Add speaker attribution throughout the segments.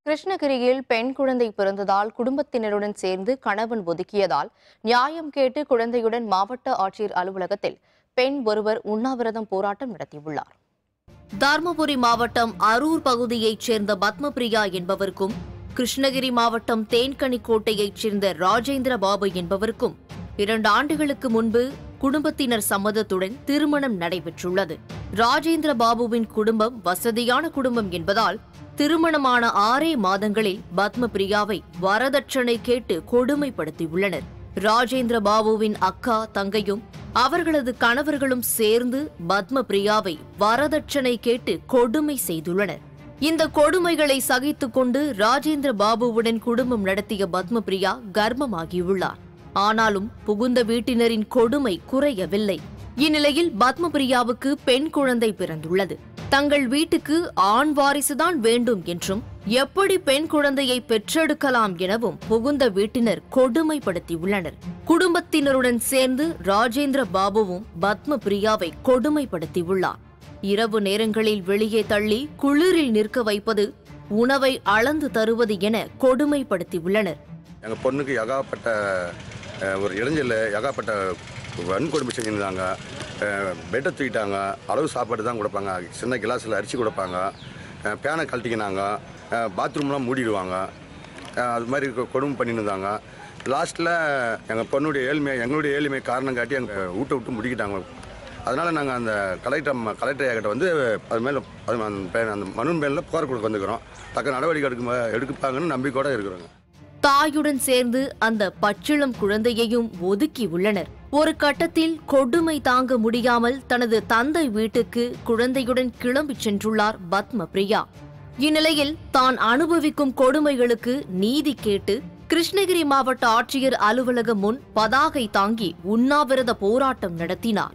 Speaker 1: கிருஷ்ணகிரியில் பெண் குழந்தை பிறந்ததால் குடும்பத்தினருடன் சேர்ந்து கணவன் ஒதுக்கியதால் நியாயம் கேட்டு குழந்தையுடன் மாவட்ட ஆட்சியர் அலுவலகத்தில் பெண் ஒருவர் உண்ணாவிரதம் போராட்டம் நடத்தியுள்ளார்
Speaker 2: தர்மபுரி மாவட்டம் அரூர் பகுதியைச் சேர்ந்த பத்மபிரியா என்பவருக்கும் கிருஷ்ணகிரி மாவட்டம் தேன்கனிக்கோட்டையைச் சேர்ந்த ராஜேந்திர பாபு என்பவருக்கும் இரண்டு ஆண்டுகளுக்கு முன்பு குடும்பத்தினர் சம்மதத்துடன் திருமணம் நடைபெற்றுள்ளது ராஜேந்திர பாபுவின் குடும்பம் வசதியான குடும்பம் என்பதால் திருமணமான ஆறே மாதங்களில் பத்மபிரியாவை வரதட்சணை கேட்டு கொடுமைப்படுத்தியுள்ளனர் ராஜேந்திர பாபுவின் அக்கா தங்கையும் அவர்களது கணவர்களும் சேர்ந்து பத்மபிரியாவை வரதட்சணை கேட்டு கொடுமை செய்துள்ளனர் இந்த கொடுமைகளை சகித்துக் கொண்டு ராஜேந்திர பாபுவுடன் குடும்பம் நடத்திய பத்மபிரியா கர்ப்பமாகியுள்ளார் ஆனாலும் புகுந்த வீட்டினரின் கொடுமை குறையவில்லை இந்நிலையில் பத்மபிரியாவுக்கு பெண் குழந்தை பிறந்துள்ளது தங்கள் வீட்டுக்கு ஆண் வாரிசுதான் வேண்டும் என்றும் எப்படி பெண் குழந்தையை பெற்றெடுக்கலாம் எனவும் புகுந்த வீட்டினர் கொடுமைப்படுத்தியுள்ளனர் குடும்பத்தினருடன் சேர்ந்து ராஜேந்திர பாபுவும் பத்மபிரியாவை கொடுமைப்படுத்தியுள்ளார் இரவு நேரங்களில் வெளியே தள்ளி குளிரில் நிற்க வைப்பது உணவை அளந்து தருவது என கொடுமைப்படுத்தியுள்ளனர்
Speaker 3: எங்கள் பொண்ணுக்கு ஏகாப்பட்ட அஹ், ஒரு இடைஞ்சல் ஏகாப்பட்ட வன்கொடுமை செஞ்சுருந்தாங்க பெட்டை தூக்கிட்டாங்க அளவு சாப்பாடு தான் கொடுப்பாங்க சின்ன கிளாஸில் அரிசி கொடுப்பாங்க அஹ், பேனை கழட்டிக்கினாங்க அஹ், பாத்ரூம்லாம் மூடிடுவாங்க அஹ், அது மாதிரி கொ- கொடுமை பண்ணிட்டு இருந்தாங்க லாஸ்ட்டில் எங்கள் பொண்ணுடைய ஏழ்மை எங்களுடைய ஏழ்மை காரணம் காட்டி எங்கள் வீட்டை விட்டு முடிக்கிட்டாங்க அதனால் நாங்கள் அந்த கலெக்டர் ம- கலெக்டர் ஐயா கிட்ட வந்து அது மேலே அது அந்த பே- அந்த மனு மேலில் புகார் கொடுக்க வந்துக்கிறோம் தக்க நடவடிக்கை எடுக்க எடுப்பாங்கன்னு நம்பிக்கையோடு இருக்கிறோங்க
Speaker 2: தாயுடன் சேர்ந்து அந்த பச்சிளம் குழந்தையையும் ஒதுக்கி உள்ளனர் ஒரு கட்டத்தில் கொடுமை தாங்க முடியாமல் தனது தந்தை வீட்டுக்கு குழந்தையுடன் கிளம்பிச் சென்றுள்ளார் பத்ம பிரியா இந்நிலையில் தான் அனுபவிக்கும் கொடுமைகளுக்கு நீதி கேட்டு கிருஷ்ணகிரி மாவட்ட ஆட்சியர் அலுவலகம் முன் பதாகை தாங்கி உண்ணாவிரத போராட்டம் நடத்தினார்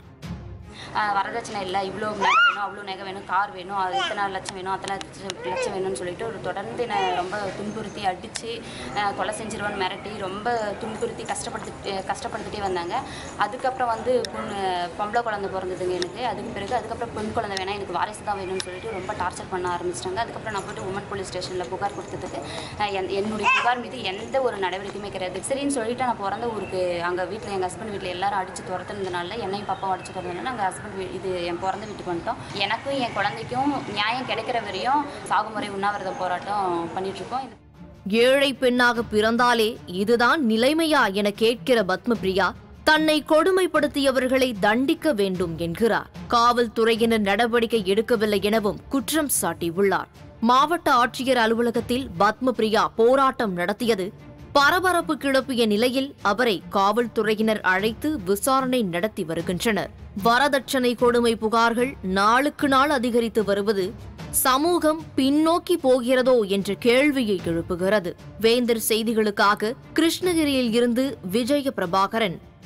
Speaker 4: ஆஹ் வரதட்சணை இல்லை இவ்வளோ நகை வேணும் அவ்வளோ நகை வேணும் கார் வேணும் அது இத்தனை லட்சம் வேணும் அத்தனை லட்சம் லட்சம் வேணும்னு சொல்லிட்டு ஒரு தொடர்ந்து என்னை ரொம்ப துன்புறுத்தி அடித்து கொலை செஞ்சிருவான்னு மிரட்டி ரொம்ப துன்புறுத்தி கஷ்டப்படுத்தி கஷ்டப்படுத்திட்டே வந்தாங்க அதுக்கப்புறம் வந்து பொண்ணு பொம்பளை குழந்தை பிறந்ததுங்க எனக்கு அதுக்கு பிறகு அதுக்கப்புறம் பெண் குழந்தை வேணாம் எனக்கு வாரிசு தான் வேணும்னு சொல்லிட்டு ரொம்ப டார்ச்சர் பண்ண ஆரம்பிச்சிட்டாங்க அதுக்கப்புறம் நான் போய்ட்டு உமன் போலீஸ் ஸ்டேஷனில் புகார் கொடுத்ததுக்கு ஆஹ் என்- என்னுடைய புகார் மீது எந்த ஒரு நடவடிக்கையுமே கிடையாது சரின்னு சொல்லிட்டு நான் பிறந்த ஊருக்கு அங்கே வீட்டில் எங்கள் ஹஸ்பண்ட் வீட்டில் எல்லாரும் அடித்து துரத்துனதுனால என்னையும் பாப்பாவும் அடிச்சு துரத்துனால நாங்கள் ஹஸ்பண்ட் இது என் பிறந்த வீட்டுக்கு வந்துட்டோம் எனக்கும் என் குழந்தைக்கும் நியாயம் கிடைக்கிற வரையும் சாகுமுறை உண்ணாவிரத போராட்டம் பண்ணிட்டு இருக்கோம் இது
Speaker 2: ஏழை பெண்ணாக பிறந்தாலே இதுதான் நிலைமையா என கேட்கிற பத்மபிரியா தன்னை கொடுமைப்படுத்தியவர்களை தண்டிக்க வேண்டும் என்கிறார் காவல்துறையினர் நடவடிக்கை எடுக்கவில்லை எனவும் குற்றம் சாட்டியுள்ளார் மாவட்ட ஆட்சியர் அலுவலகத்தில் பத்மபிரியா போராட்டம் நடத்தியது பரபரப்பு கிளப்பிய நிலையில் அவரை காவல்துறையினர் அழைத்து விசாரணை நடத்தி வருகின்றனர் வரதட்சணை கொடுமை புகார்கள் நாளுக்கு நாள் அதிகரித்து வருவது சமூகம் பின்னோக்கி போகிறதோ என்ற கேள்வியை எழுப்புகிறது வேந்தர் செய்திகளுக்காக கிருஷ்ணகிரியில் இருந்து விஜய பிரபாகரன்